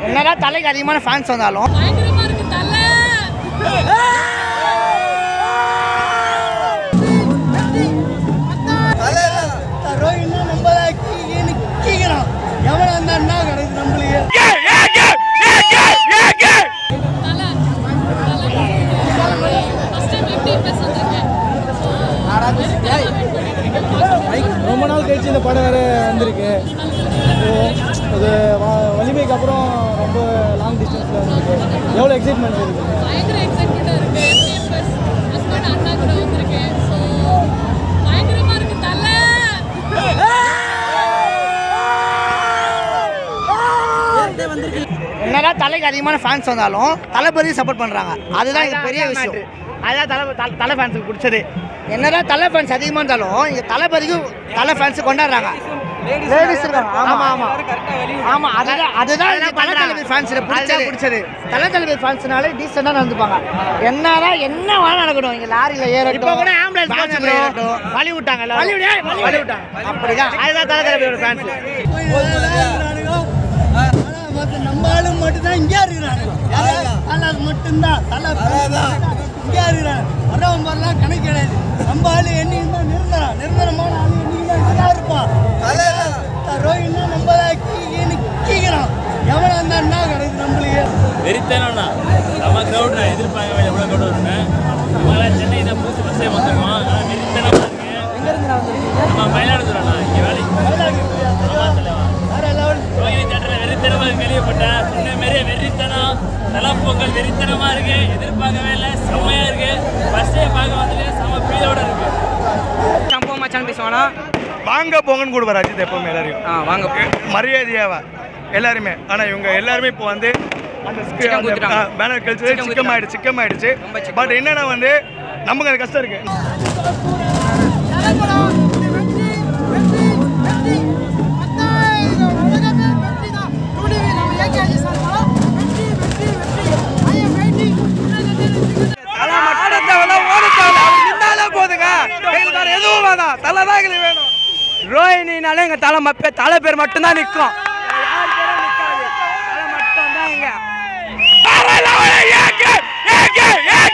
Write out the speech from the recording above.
என்னதான் தலைக்கு அதிகமான ஃபேன்ஸ் வந்தாலும் பயங்கரமா இருக்கு தலை ரோஹின்னா நம்ம கீக்கிறோம் எவனா இருந்தா என்ன கிடையாது நம்மளுக்கு தலை ஃபர்ஸ்ட் டைம் எப்படி பேச வந்திருக்கேன் ரொம்ப நாள் கழிச்சு இந்த படம் வேறு வந்திருக்கு இப்போ அது வ- வலிமைக்கு அப்புறம் ரொம்ப லாங் டிஸ்டன்ஸில் வந்திருக்கு எவ்வளோ எக்ஸைட்மெண்ட் இருக்குது பயங்கர எக்ஸைட்மெண்ட்டாக இருக்கு எஸ்டிஎஃப்எஸ் ஹஸ்பண்ட் அண்ணா கூட வந்திருக்கேன் ஸோ பயங்கரமா இருக்கு தலை என்னதான் தலைக்கு அதிகமான ஃபேன்ஸ் வந்தாலும் தளபதி சப்போர்ட் பண்ணுறாங்க அதுதான் இங்க பெரிய விஷயம் அதான் தலை தலை- தலை ஃபேன்ஸுக்கு பிடிச்சது என்னதான் தலை ஃபேன்ஸ் அதிகமாக இருந்தாலும் இங்கே தளபதிக்கு தலை ஃபேன்ஸ் கொண்டாடுறாங்க லேடிஸ் இருக்காங்க ஆமாம் ஆமாம் ஆமாம் அதுதான் அதுதான் இங்க தலை தளபதி ஃபேன்ஸ் பிடிச்சது பிடிச்சது தலை தளபதி ஃபேன்ஸ்னாலே டீசெண்டாக நடந்துப்பாங்க என்னதான் என்ன வேணா நடக்கட்டும் இங்கே லாரியில் ஏறட்டும் இப்போ கூட ஆம்புலன்ஸ் ஏறட்டும் வழி விட்டாங்க வழி வழி விட்டாங்க அப்படிதான் அதுதான் தலை தளபதியோட ஃபேன்ஸ் நம்ம ஆளு மட்டும் தான் இங்கே இருக்கிறானுங்க தலை மட்டும்தான் தலை இங்கே இருக்கிறான் வரவன் வரலாம் கணக்கு கிடையாது நம்ம ஆளு என்னைக்கு தான் நிரந்தரம் நிரந்தரமான ஆளு என்னைக்கு தான் நல்லா இருப்பான் ரோஹின்னா நம்ம கீக்கிறோம் எவனா இருந்தா என்ன கிடையாது நம்மளுக்கு வெறித்தனம்னா நம்ம க்ரௌட் நான் எதிர்பார்க்க எவ்வளோ க்ரௌட் வரும்னு நம்மளாம் சென்னை தான் புதுசு பஸ்ஸே வந்திருக்கோம் ஆனால் வெறித்தனமாக இருக்கு நம்ம மயிலாடுதுறைண்ணா இங்கே வேலைக்கு வேற லெவல் ரோகிணி தேட்டரில் வெறித்தனமாக கேள்விப்பட்டேன் சொன்ன மாதிரியே வெறித்தனம் தலப்பொங்கல் வெறித்தனமாக இருக்கு எதிர்பார்க்கவே இல்லை செம்மையாக இருக்கு ஃபஸ்ட்டே பார்க்க வந்துட்டு செம்ம ஃபீலோட இருக்கு சம்பவம் மச்சான் பேசுவானா வாங்க போங்கன்னு கூட அஜித் எப்பவுமே எல்லாரையும் ஆ வாங்க மரியாதையாவா எல்லாருமே ஆனா இவங்க எல்லாருமே இப்போ வந்து அந்த சிக்கம் குத்துட்டாங்க. பேனர் கழிச்சு சிக்கம் சிக்கம் ஆயிடுச்சு சிக்கம் ஆயிடுச்சு ரொம்ப சிக்கம். பட் என்னன்னா வந்து நமக்கு அது கஷ்டம் இருக்கு ரோஹினினாலே எங்க தலை மப்ப தலை பேர் மட்டும்தான் நிற்கும் தலை மட்டும்தான் இங்க